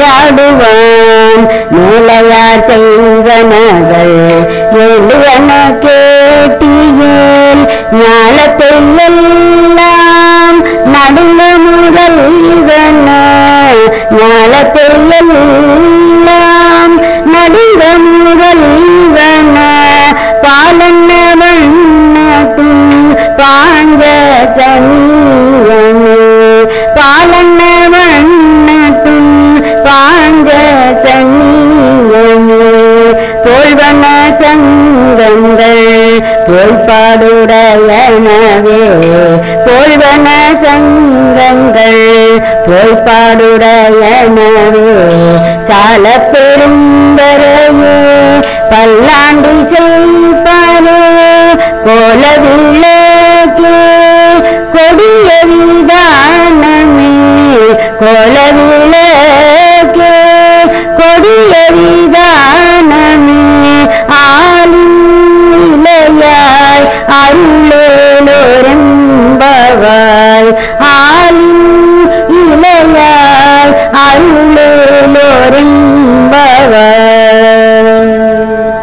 விளையாடுவான் மேலையார் செய்வனகள் எளியன கேட்டியேல் ஞாலத்தில் எல்லாம் நடுங்க முரல்வன ஞாலத்தில் எல்லாம் நடுங்க முரல்வன பாலன்ன வண்ணத்தும் பாஞ்ச சனியமே பாலன்ன வண்ணத்தும் பாஞ்ச சனியமே போல்வன சங்கங்கள் போய்பாடுடையனவே போல்வன சங்கங்கள் போய்பாடுடையனவே சால பெரும்பரையே பல்லாண்டு செய்பாரே கோல விளக்கே கொடிய விதானமே கோல விளக்கே